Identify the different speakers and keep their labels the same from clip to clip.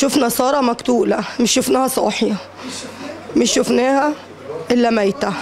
Speaker 1: شفنا ساره مقتوله مش شفناها صاحيه مش شفناها الا ميته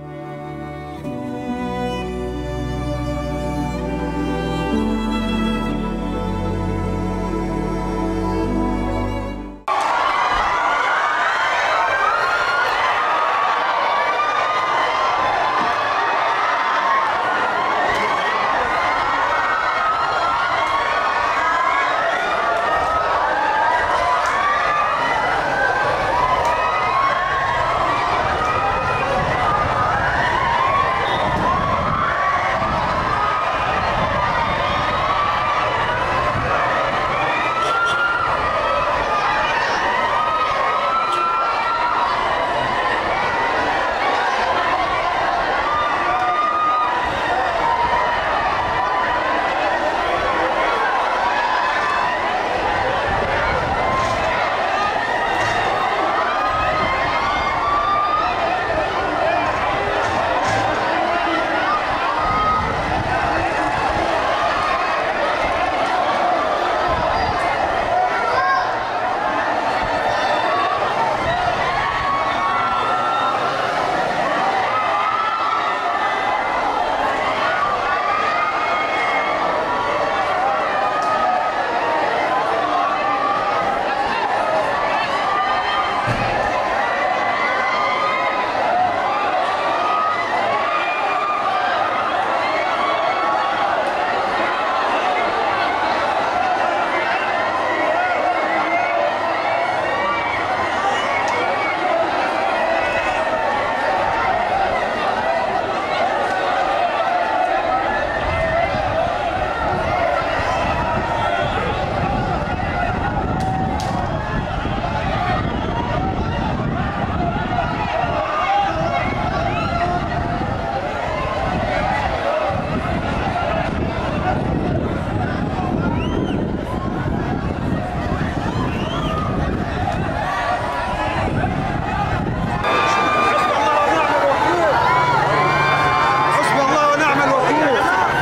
Speaker 2: حسبي الله ونعم الوكيل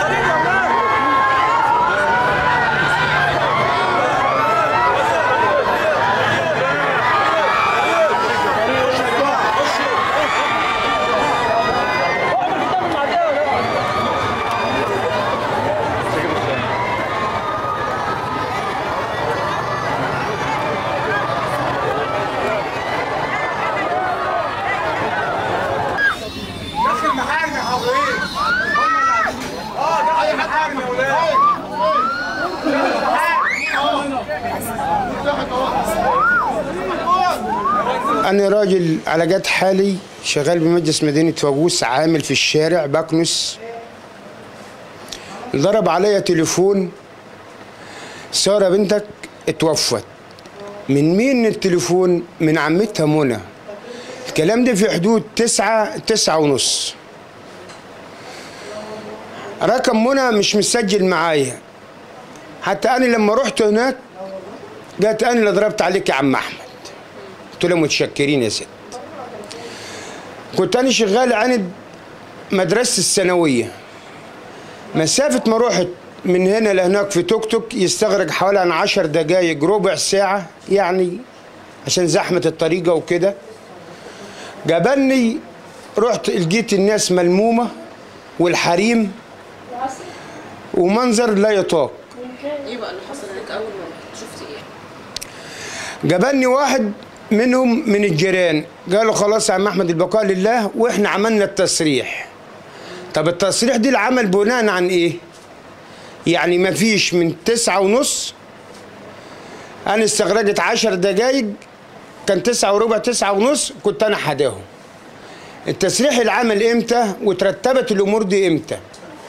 Speaker 2: دخل محاكم يا حضرين اه دخل محاكم يا ولاد
Speaker 3: أنا راجل على جد حالي شغال بمجلس مدينة فاقوس عامل في الشارع بكنس ضرب عليا تليفون سارة بنتك اتوفت من مين التليفون من عمتها منى الكلام ده في حدود تسعة تسعة ونص رقم منى مش مسجل معايا حتى أنا لما رحت هناك قالت أنا اللي ضربت عليك يا عم أحمد قلت له متشكرين يا ست كنت انا شغال عند مدرسة الثانوية مسافة ما رحت من هنا لهناك في توك توك يستغرق حوالي عن عشر دقايق ربع ساعة يعني عشان زحمة الطريقة وكده جابني رحت لقيت الناس ملمومة والحريم ومنظر لا يطاق
Speaker 4: ايه بقى اللي حصل هناك اول ما رحت شفت ايه
Speaker 3: جابني واحد منهم من الجيران قالوا خلاص يا عم احمد البقاء لله واحنا عملنا التصريح طب التصريح دي العمل بناء عن ايه يعني ما فيش من تسعة ونص انا استغرقت عشر دقايق كان تسعة وربع تسعة ونص كنت انا حداهم التسريح العمل امتى وترتبت الامور دي امتى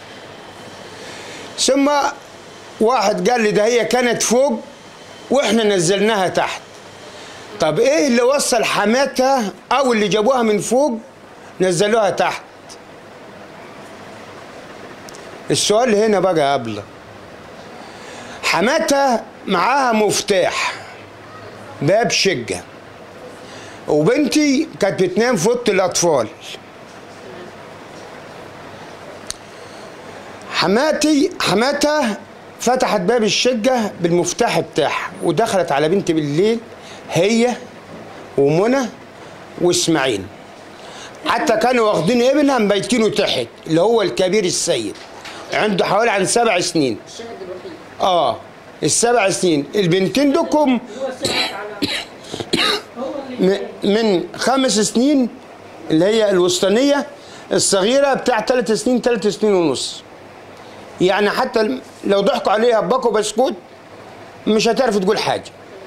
Speaker 3: ثم واحد قال لي ده هي كانت فوق واحنا نزلناها تحت طب ايه اللي وصل حماتها او اللي جابوها من فوق نزلوها تحت السؤال هنا بقى يا ابله حماتها معاها مفتاح باب شقه وبنتي كانت بتنام في اوضه الاطفال حماتي حماتها فتحت باب الشقة بالمفتاح بتاعها ودخلت على بنتي بالليل هي ومنى واسماعيل حتى كانوا واخدين ابنها مبيتينه تحت اللي هو الكبير السيد عنده حوالي عن سبع سنين
Speaker 4: الشاهد الوحيد
Speaker 3: اه السبع سنين البنتين دكم م- من خمس سنين اللي هي الوسطانية الصغيرة بتاع ثلاث سنين ثلاث سنين ونص يعني حتى الم- لو ضحكوا عليها باكو بسكوت مش هتعرف تقول حاجة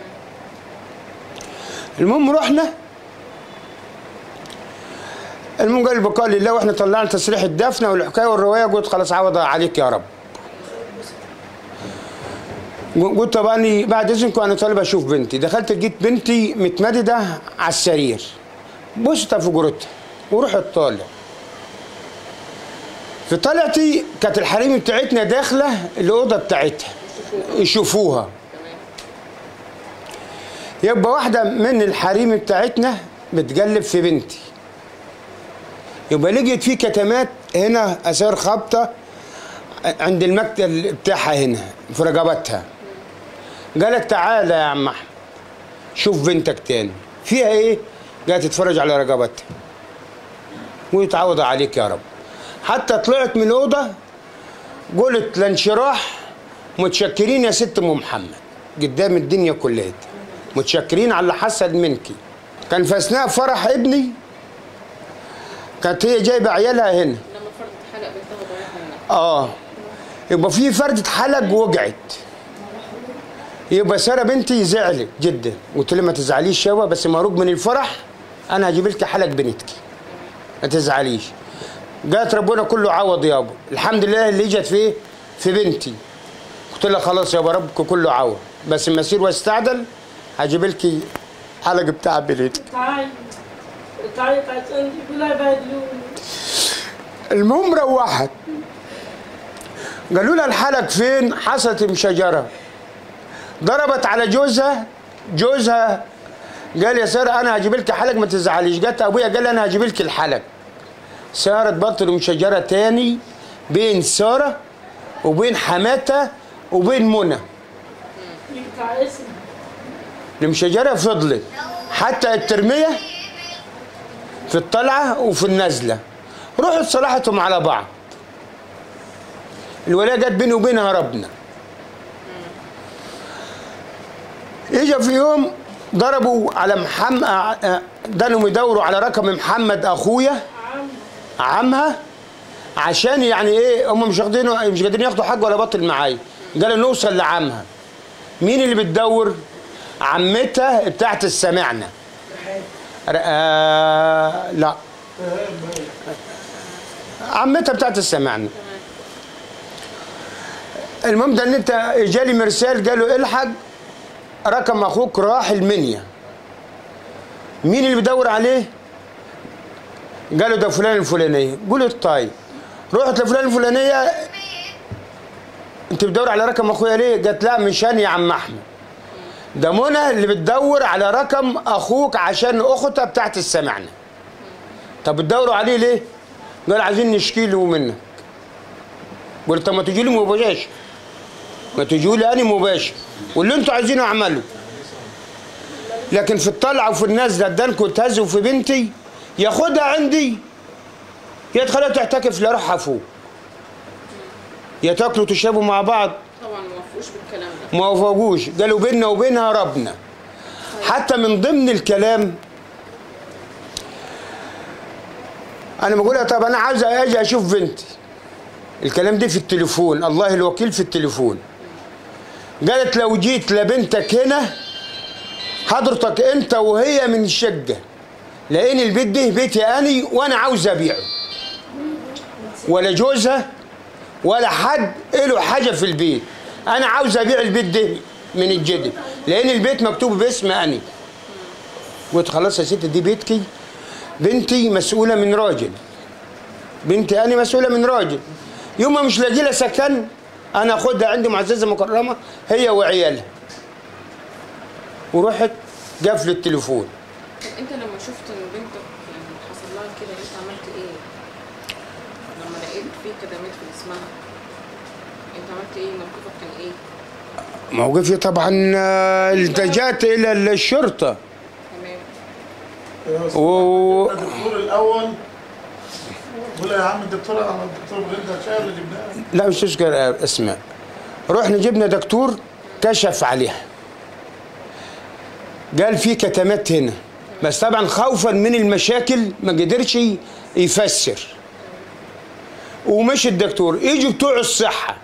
Speaker 3: المهم رحنا المهم قال البقاء لله واحنا طلعنا تصريح الدفنة والحكاية والرواية قلت خلاص عوض عليك يا رب قلت طب اني بعد اذنكم انا طالب اشوف بنتي دخلت لقيت بنتي متمدده على السرير بصت في جرتها ورحت طالع في طلعتي كانت الحريم بتاعتنا داخله الاوضه بتاعتها يشوفوها يبقى واحده من الحريم بتاعتنا بتقلب في بنتي يبقى لقيت في كتمات هنا اثار خبطه عند المكتب بتاعها هنا في رقبتها قالت تعالى يا عم احمد شوف بنتك تاني فيها ايه قالت تتفرج على رقبتها ويتعوض عليك يا رب حتى طلعت من الاوضه قلت لانشراح متشكرين يا ست ام محمد قدام الدنيا كلها متشكرين على اللي حصل منكي كان في اثناء فرح ابني كانت هي جايبه عيالها هنا
Speaker 4: لما فرضت حلقه بنتها ضايعها هناك
Speaker 3: اه يبقى في فردة حلق وقعت يبقى ساره بنتي زعلت جدا قلت لها ما تزعليش يابا بس مهروج من الفرح انا هجيب لك حلق بنتك ما تزعليش جات ربنا كله عوض يابا الحمد لله اللي اجت في إيه؟ في بنتي قلت لها خلاص يابا ربك كله عوض بس المسير واستعدل هجيب لك حلق بتاع بنتك
Speaker 5: تعال تعال تعال يقول لها بهدلوني
Speaker 3: المهم روحت قالوا لها الحلق فين حصلت مشجره ضربت على جوزها جوزها قال يا ساره انا هجيب لك حلق ما تزعليش جت ابويا قال لي انا هجيب لك الحلق ساره تبطل مشجره تاني بين ساره وبين حماتها وبين منى
Speaker 5: يقطع اسمي
Speaker 3: المشجرة فضلت حتى الترمية في الطلعة وفي النزلة روحوا صلاحتهم على بعض الولاية جت بيني وبينها ربنا اجا في يوم ضربوا على محمد دانهم يدوروا على رقم محمد اخويا عمها عشان يعني ايه هم مش واخدينه مش قادرين ياخدوا حاجه ولا باطل معايا قالوا نوصل لعمها مين اللي بتدور عمتها بتاعت السمعنة ر- آه لا عمتها بتاعت السمعنة المهم ده ان انت جالي مرسال قالوا الحق رقم اخوك راح المنيا مين اللي بيدور عليه قالوا ده فلان الفلانيه قلت طيب رحت لفلان الفلانيه انت بتدور على رقم اخويا ليه قالت لا مش انا يا عم احمد ده منى اللي بتدور على رقم اخوك عشان اختها بتاعت السمعنه طب بتدوروا عليه ليه قال عايزين نشكي له منك قلت طب ما تجي لي مباشر ما تجوا لي انا مباشر واللي انتوا عايزينه اعمله لكن في الطلعه وفي النازله ادانكم تهزوا في بنتي ياخدها عندي يا تخليها تعتكف لا روحها فوق يا تاكلوا تشربوا مع بعض
Speaker 4: طبعا ما وافقوش بالكلام ده
Speaker 3: ما وافقوش قالوا بيننا وبينها ربنا حتى من ضمن الكلام انا بقولها طب انا عاوز اجي اشوف بنتي الكلام ده في التليفون الله الوكيل في التليفون قالت لو جيت لبنتك هنا حضرتك انت وهي من الشقه لان البيت ده بيتي اني وانا عاوز ابيعه ولا جوزها ولا حد له حاجه في البيت انا عاوز ابيع البيت ده من الجدي لان البيت مكتوب باسم اني قلت خلاص يا ستي دي بيتكي بنتي مسؤوله من راجل بنتي انا مسؤوله من راجل يوم ما مش لاقي لها سكن انا اخدها عندي معززه مكرمه هي وعيالها ورحت قفل التليفون
Speaker 4: طب انت لما شفت ان بنتك يعني حصل لها كده انت عملت ايه؟ لما لقيت في كدمات في جسمها انت عملت ايه موقفك كان ايه
Speaker 3: موقفي طبعا آه، التجأت الى الشرطه
Speaker 4: تمام
Speaker 3: و-
Speaker 2: الدكتور الاول قول يا عم الدكتور الدكتور بغير شايف اللي جبناه
Speaker 3: لا مش تذكر اسماء رحنا جبنا دكتور كشف عليها قال في كتمات هنا بس طبعا خوفا من المشاكل ما قدرش يفسر ومشي الدكتور يجوا بتوع الصحة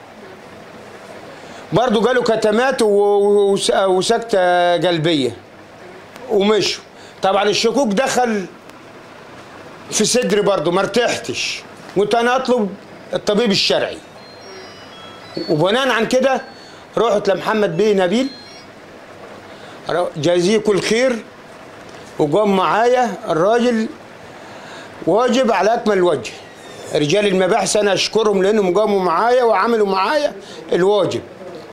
Speaker 3: برضو قالوا كتمات و- و- وس- وسكتة قلبية ومشوا طبعا الشكوك دخل في صدري برضو ما ارتحتش قلت انا اطلب الطبيب الشرعي وبناء عن كده رحت لمحمد بيه نبيل رو- جازيه كل خير وقام معايا الراجل واجب على اكمل وجه رجال المباحث انا اشكرهم لانهم قاموا معايا وعملوا معايا الواجب